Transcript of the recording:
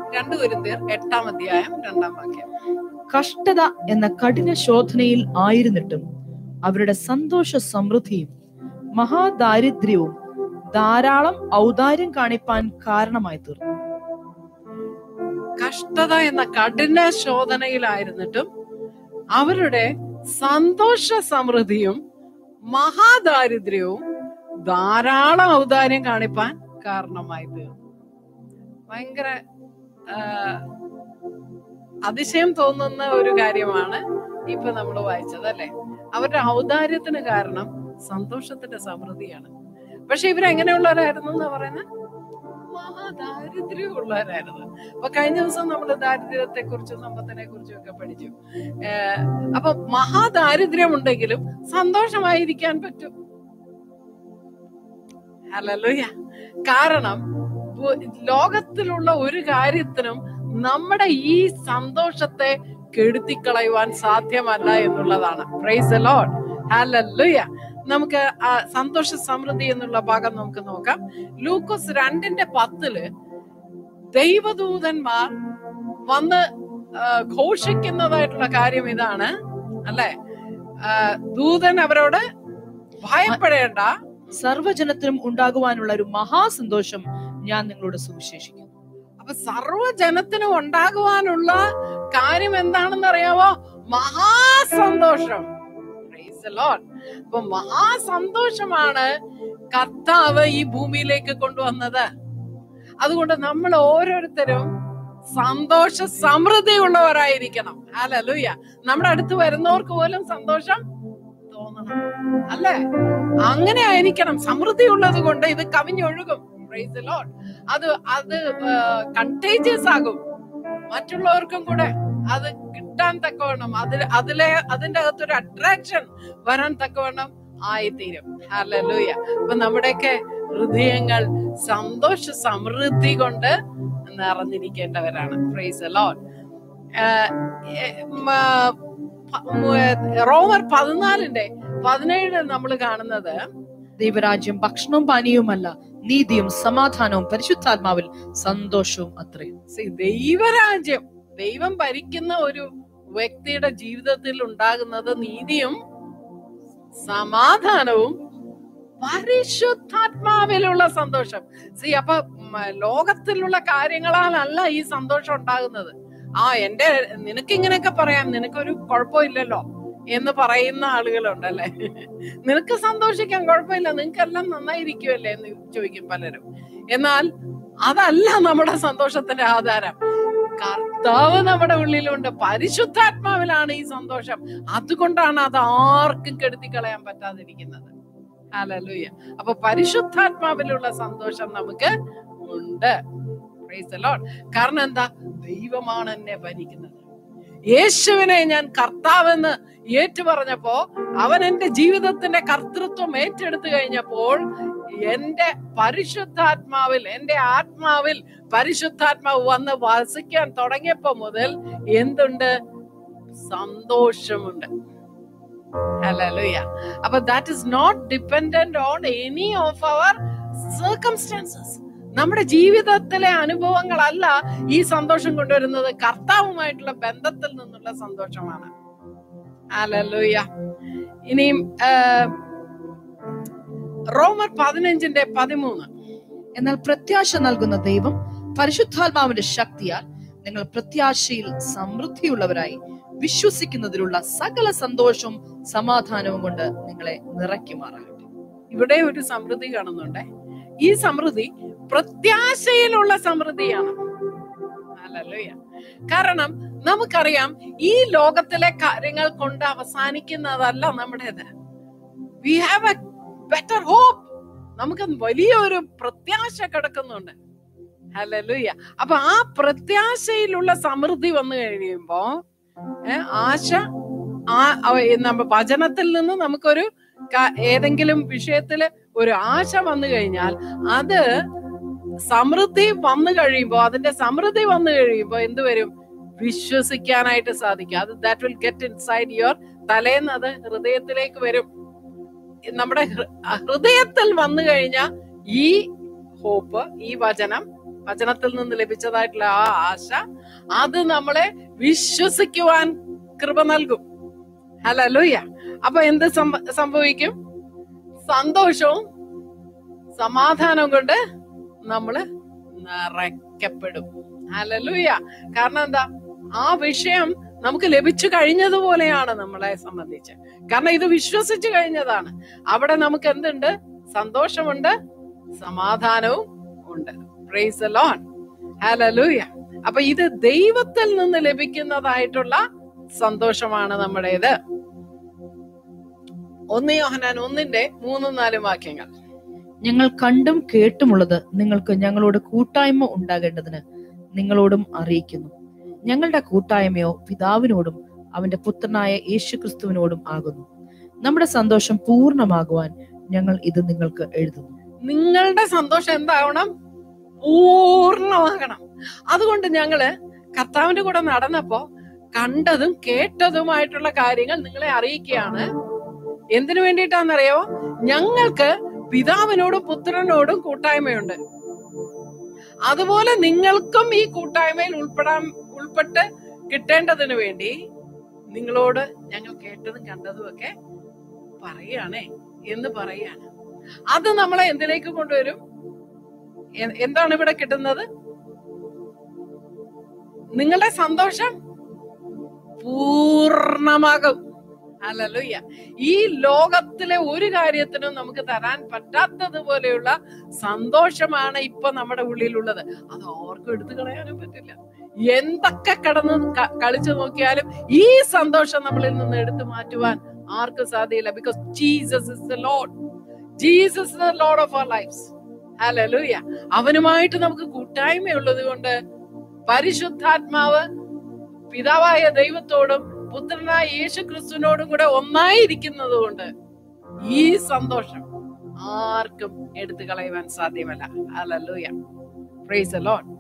രണ്ടു കുരുന്തിയർ എട്ടാം അധ്യായം രണ്ടാം വാക്യം കഷ്ടത എന്ന കഠിന ശോധനയിൽ ആയിരുന്നിട്ടും അവരുടെ സന്തോഷ സമൃദ്ധിയും മഹാദാരിദ്ര്യവും ധാരാളം ഔദാര്യം കാണിപ്പാൻ കാരണമായി തീർന്നു കഷ്ടത എന്ന കഠിന ശോധനയിലായിരുന്നിട്ടും അവരുടെ സന്തോഷ സമൃദ്ധിയും മഹാദാരിദ്ര്യവും ധാരാളം ഔദാര്യം കാണിപ്പാൻ കാരണമായി തീർന്നു ഭയങ്കര ആ, അതിശയം തോന്നുന്ന ഒരു കാര്യമാണ് ഇപ്പൊ നമ്മൾ വായിച്ചത് അല്ലെ അവരുടെ ഔദാര്യത്തിന് കാരണം സന്തോഷത്തിന്റെ സമൃദ്ധിയാണ് പക്ഷെ ഇവരെങ്ങനെയുള്ളവരായിരുന്നു എന്നാ പറയുന്നത് മഹാദാരിദ്ര്യമുള്ളവരായിരുന്നു അപ്പൊ കഴിഞ്ഞ ദിവസം നമ്മൾ ദാരിദ്ര്യത്തെ കുറിച്ചും സമ്പത്തിനെ കുറിച്ചും ഒക്കെ പഠിച്ചു ഏഹ് അപ്പൊ മഹാദാരിദ്ര്യം ഉണ്ടെങ്കിലും സന്തോഷമായിരിക്കാൻ പറ്റും ഹല്ലേലൂയ കാരണം ഉ- ലോകത്തിലുള്ള ഒരു കാര്യത്തിനും നമ്മുടെ ഈ സന്തോഷത്തെ കെടുത്തിക്കളയുവാൻ സാധ്യമല്ല എന്നുള്ളതാണ് പ്രൈസ് ലോഡ് ഹല്ലേലൂയ നമുക്ക് ആ സന്തോഷ സമൃദ്ധി എന്നുള്ള ഭാഗം നമുക്ക് നോക്കാം ലൂക്കോസ് രണ്ടിന്റെ പത്തില് ദൈവദൂതന്മാർ വന്ന് ആ, ഘോഷിക്കുന്നതായിട്ടുള്ള കാര്യം ഇതാണ് അല്ലെ ആ, ദൂതൻ അവരോട് ഭയപ്പെടേണ്ട സർവജനത്തിനും ഉണ്ടാകുവാനുള്ള ഒരു മഹാസന്തോഷം ഞാൻ നിങ്ങളോട് സുവിശേഷിക്കുന്നു അപ്പൊ സർവ്വജനത്തിനും ഉണ്ടാകുവാനുള്ള കാര്യം എന്താണെന്ന് അറിയാവോ മഹാസന്തോഷം Praise the Lord. അപ്പൊ മഹാസന്തോഷമാണ് കർത്താവ് ഈ ഭൂമിയിലേക്ക് കൊണ്ടുവന്നത് അതുകൊണ്ട് നമ്മൾ ഓരോരുത്തരും സന്തോഷ സമൃദ്ധി ഉള്ളവരായിരിക്കണം ഹല്ലേലൂയ നമ്മുടെ അടുത്ത് വരുന്നവർക്ക് പോലും സന്തോഷം തോന്നണം അല്ലേ അങ്ങനെ ആയിരിക്കണം സമൃദ്ധി ഉള്ളത് കൊണ്ട് ഇത് കവിഞ്ഞൊഴുകും Praise the Lord. അത് അത് കണ്ടേജിയസ് ആകും മറ്റുള്ളവർക്കും കൂടെ അത് കിട്ടാൻ തക്കവണ്ണം അതിൽ അതിലെ അതിന്റെ അകത്തൊരു അട്രാക്ഷൻ വരാൻ തക്കവണ്ണം ആയിത്തീരും ഹല്ലേലൂയ അപ്പൊ നമ്മുടെയൊക്കെ ഹൃദയങ്ങൾ സന്തോഷ സമൃദ്ധി കൊണ്ട് നിറഞ്ഞിരിക്കേണ്ടവരാണ് പ്രൈസ് ലോഡ് റോമർ പതിനാലിന്റെ പതിനേഴിൽ നമ്മൾ കാണുന്നത് ദൈവരാജ്യം ഭക്ഷണവും പാനീയവുമല്ല നീതിയും സമാധാനവും പരിശുദ്ധാത്മാവിൽ സന്തോഷവും അത്രയും See, ദൈവരാജ്യം ദൈവം ഭരിക്കുന്ന ഒരു വ്യക്തിയുടെ ജീവിതത്തിൽ ഉണ്ടാകുന്നത് നീതിയും സമാധാനവും പരിശുദ്ധാത്മാവിലുള്ള സന്തോഷം സി അപ്പൊ ഉം, ലോകത്തിലുള്ള കാര്യങ്ങളാലല്ല ഈ സന്തോഷം ഉണ്ടാകുന്നത് ആ എന്റെ നിനക്ക് ഇങ്ങനെയൊക്കെ പറയാം നിനക്കൊരു കുഴപ്പമില്ലല്ലോ എന്ന് പറയുന്ന ആളുകളുണ്ടല്ലേ നിനക്ക് സന്തോഷിക്കാൻ കുഴപ്പമില്ല നിനക്കെല്ലാം നന്നായിരിക്കുമല്ലേ എന്ന് ചോദിക്കും പലരും എന്നാൽ അതല്ല നമ്മുടെ സന്തോഷത്തിന്റെ ആധാരം കർത്താവ് നമ്മുടെ ഉള്ളിലുണ്ട് പരിശുദ്ധാത്മാവിലാണ് ഈ സന്തോഷം അതുകൊണ്ടാണ് അത് ആർക്കും കെടുത്തി കളയാൻ പറ്റാതിരിക്കുന്നത് ഹല്ലേലൂയ അപ്പൊ പരിശുദ്ധാത്മാവിലുള്ള സന്തോഷം നമുക്ക് ഉണ്ട് Praise the Lord. കാരണം എന്താ ദൈവമാണ് എന്നെ ഭരിക്കുന്നത് യേശുവിനെ ഞാൻ കർത്താവെന്ന് ഏറ്റു പറഞ്ഞപ്പോ അവൻ എന്റെ ജീവിതത്തിന്റെ കർത്തൃത്വം ഏറ്റെടുത്തു കഴിഞ്ഞപ്പോൾ എന്റെ പരിശുദ്ധാത്മാവിൽ എന്റെ ആത്മാവിൽ പരിശുദ്ധാത്മാവ് വന്ന് വസിക്കാൻ തുടങ്ങിയപ്പോ മുതൽ എന്തുണ്ട് സന്തോഷമുണ്ട് ഹല്ലേലൂയ അപ്പൊ that is not dependent on any of our circumstances നമ്മുടെ ജീവിതത്തിലെ അനുഭവങ്ങളല്ല ഈ സന്തോഷം കൊണ്ടുവരുന്നത് കർത്താവുമായിട്ടുള്ള ബന്ധത്തിൽ നിന്നുള്ള സന്തോഷമാണ് ഹല്ലേലൂയ ഇനിയും ആ, റോമർ പതിനഞ്ചിന്റെ പതിമൂന്ന് എന്നാൽ പ്രത്യാശ നൽകുന്ന ദൈവം പരിശുദ്ധാത്മാവിന്റെ ശക്തിയാൽ നിങ്ങൾ പ്രത്യാശയിൽ സമൃദ്ധിയുള്ളവരായി വിശ്വസിക്കുന്നതിലുള്ള സകല സന്തോഷവും സമാധാനവും കൊണ്ട് നിങ്ങളെ നിറയ്ക്കുമാറാകട്ടെ ഇവിടെ ഒരു സമൃദ്ധി കാണുന്നുണ്ട് ഈ സമൃദ്ധി പ്രത്യാശയിലുള്ള സമൃദ്ധിയാണ് ഹല്ലേലൂയ. കാരണം നമുക്കറിയാം ഈ ലോകത്തിലെ കാര്യങ്ങൾ കൊണ്ട് അവസാനിക്കുന്നതല്ല നമ്മുടേത് we have a better hope നമുക്ക് വലിയൊരു പ്രത്യാശ കിടക്കുന്നുണ്ട് ഹല്ലേലൂയ അപ്പൊ ആ പ്രത്യാശയിലുള്ള സമൃദ്ധി വന്നു കഴിയുമ്പോ ഏ, ആശ ആ അവ- നമ്മ വചനത്തിൽ നിന്ന് നമുക്കൊരു ക- ഏതെങ്കിലും വിഷയത്തില് ഒരു ആശ വന്നു കഴിഞ്ഞാൽ അത് സമൃദ്ധി വന്നു കഴിയുമ്പോ അതിന്റെ സമൃദ്ധി വന്നു കഴിയുമ്പോ എന്ത് വരും വിശ്വസിക്കാനായിട്ട് സാധിക്കും അത് that will get inside your തലേന്ന് അത് ഹൃദയത്തിലേക്ക് വരും നമ്മുടെ ഹൃ- ഹൃദയത്തിൽ വന്നു കഴിഞ്ഞാൽ ഈ ഹോപ്പ് ഈ വചനം വചനത്തിൽ നിന്ന് ലഭിച്ചതായിട്ടുള്ള ആ ആശ അത് നമ്മളെ വിശ്വസിക്കുവാൻ കൃപ നൽകും ഹലലുയ്യ അപ്പൊ എന്ത് സംഭ- സംഭവിക്കും സന്തോഷവും സമാധാനവും കൊണ്ട് നമ്മള് നിറയ്ക്കപ്പെടും ഹലലുയ്യ കാരണം എന്താ ആ വിഷയം നമുക്ക് ലഭിച്ചു കഴിഞ്ഞതുപോലെയാണ് നമ്മളെ സംബന്ധിച്ച് കാരണം ഇത് വിശ്വസിച്ചു കഴിഞ്ഞതാണ് അവിടെ നമുക്ക് എന്തുണ്ട് സന്തോഷമുണ്ട് സമാധാനവും ഉണ്ട് പ്രൈസ് ലോൺ ഹലലൂയ അപ്പൊ ഇത് ദൈവത്തിൽ നിന്ന് ലഭിക്കുന്നതായിട്ടുള്ള സന്തോഷമാണ് നമ്മുടേത് ഒന്ന് യോഹനാൻ ഒന്നിന്റെ മൂന്നും നാലും വാക്യങ്ങൾ ഞങ്ങൾ കണ്ടും കേട്ടുമുള്ളത് നിങ്ങൾക്ക് ഞങ്ങളോട് കൂട്ടായ്മ ഉണ്ടാകേണ്ടതിന് നിങ്ങളോടും അറിയിക്കുന്നു ഞങ്ങളുടെ കൂട്ടായ്മയോ പിതാവിനോടും അവന്റെ പുത്രനായ യേശു ക്രിസ്തുവിനോടും ആകുന്നു നമ്മുടെ സന്തോഷം പൂർണ്ണമാകുവാൻ ഞങ്ങൾ ഇത് നിങ്ങൾക്ക് എഴുതുന്നു നിങ്ങളുടെ സന്തോഷം എന്താവണം പൂർണ്ണമാകണം അതുകൊണ്ട് ഞങ്ങള് കർത്താവിന്റെ കൂടെ നടന്നപ്പോ കണ്ടതും കേട്ടതുമായിട്ടുള്ള കാര്യങ്ങൾ നിങ്ങളെ അറിയിക്കുകയാണ് എന്തിനു വേണ്ടിയിട്ടാണെന്നറിയോ ഞങ്ങൾക്ക് പിതാവിനോടും പുത്രനോടും കൂട്ടായ്മയുണ്ട് അതുപോലെ നിങ്ങൾക്കും ഈ കൂട്ടായ്മയിൽ ഉൾപ്പെടാൻ ഉൾപ്പെട്ട് കിട്ടേണ്ടതിനു വേണ്ടി നിങ്ങളോട് ഞങ്ങൾ കേട്ടതും കണ്ടതും ഒക്കെ പറയുകയാണേ എന്ന് പറയാണ് അത് നമ്മളെ എന്തിലേക്ക് കൊണ്ടുവരും എ- എന്താണ് ഇവിടെ കിട്ടുന്നത് നിങ്ങളുടെ സന്തോഷം പൂർണ്ണമാകും അല്ലല്ലുയ്യ ഈ ലോകത്തിലെ ഒരു കാര്യത്തിനും നമുക്ക് തരാൻ പറ്റാത്തതുപോലെയുള്ള സന്തോഷമാണ് ഇപ്പൊ നമ്മുടെ ഉള്ളിലുള്ളത് അത് ആർക്കും എടുത്തു കളയാനും പറ്റില്ല എന്തൊക്കെ കടന്ന് ക- കളിച്ചു നോക്കിയാലും ഈ സന്തോഷം നമ്മളിൽ നിന്ന് എടുത്തു മാറ്റുവാൻ ആർക്കും സാധ്യയില്ല because Jesus is the Lord Jesus the Lord of our lifes hallelujah അവനുമായിട്ട് നമുക്ക് കൂട്ടായ്മയുള്ളത് കൊണ്ട് പരിശുദ്ധാത്മാവ് പിതാവായ ദൈവത്തോടും പുത്രനായ യേശു ക്രിസ്തുവിനോടും കൂടെ ഒന്നായിരിക്കുന്നത് കൊണ്ട് ഈ സന്തോഷം ആർക്കും എടുത്തു കളയുവാൻ സാധ്യമല്ല ഹല്ലേലൂയ പ്രൈസ് ദ ലോർഡ്